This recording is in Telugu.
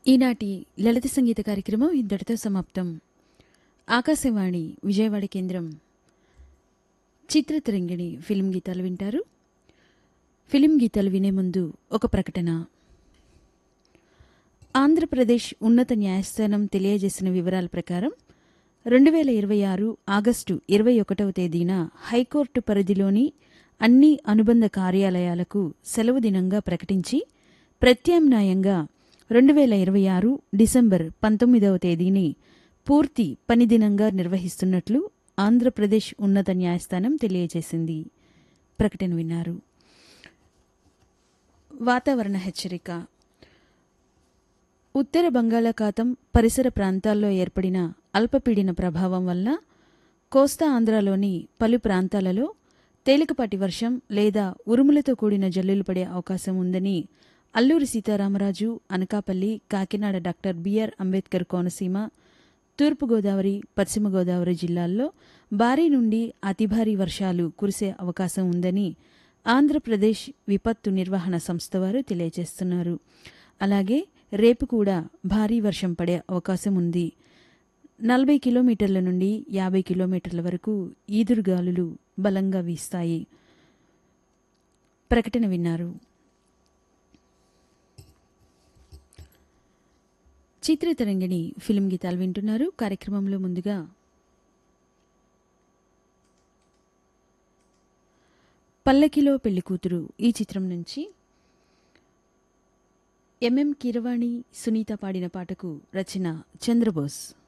ఈనాటి లలిత సంగీత కార్యక్రమం ఇంతటితో సమాప్తం ఆకాశవాణి విజయవాడ కేంద్రం చిత్రతరంగిణి ఫిలిం గీతాలు వింటారు ఫిలిం గీతాలు వినే ముందు ఒక ప్రకటన ఆంధ్రప్రదేశ్ ఉన్నత న్యాయస్థానం తెలియజేసిన వివరాల ప్రకారం రెండు వేల ఇరవై ఆరు ఆగస్టు ఇరవై ఒకటవ తేదీన హైకోర్టు పరిధిలోని అన్ని అనుబంధ కార్యాలయాలకు సెలవు దినంగా ప్రకటించి ప్రత్యామ్నాయంగా రెండు వేల ఇరవై ఆరు డిసెంబర్ పంతొమ్మిదవ తేదీని పూర్తి పని దినంగా నిర్వహిస్తున్నట్లు ఆంధ్రప్రదేశ్ ఉన్నత న్యాయస్థానం తెలియజేసింది ప్రకటన విన్నారు వాతావరణ హెచ్చరిక ఉత్తర బంగాళాఖాతం పరిసర ప్రాంతాల్లో ఏర్పడిన అల్పపీడన ప్రభావం వల్ల కోస్తా ఆంధ్రాలోని పలు ప్రాంతాలలో తేలికపాటి వర్షం లేదా ఉరుములతో కూడిన జల్లులు పడే అవకాశం ఉందని అల్లూరి సీతారామరాజు అనకాపల్లి కాకినాడ డాక్టర్ బిఆర్ అంబేద్కర్ కోనసీమ తూర్పుగోదావరి పశ్చిమ గోదావరి జిల్లాల్లో భారీ నుండి అతి భారీ వర్షాలు కురిసే అవకాశం ఉందని ఆంధ్రప్రదేశ్ విపత్తు నిర్వహణ సంస్థ వారు తెలియజేస్తున్నారు అలాగే రేపు కూడా భారీ వర్షం పడే అవకాశం ఉంది నలభై కిలోమీటర్ల నుండి యాభై కిలోమీటర్ల వరకు ఈదురుగాలులు బలంగా వీస్తాయి ప్రకటన విన్నారు చిత్రతరంగిణి ఫిలిం గీతాలు వింటున్నారు కార్యక్రమంలో ముందుగా పల్లకిలో పెళ్లికూతురు ఈ చిత్రం నుంచి ఎంఎం కీరవాణి సునీత పాడిన పాటకు రచన చంద్రబోస్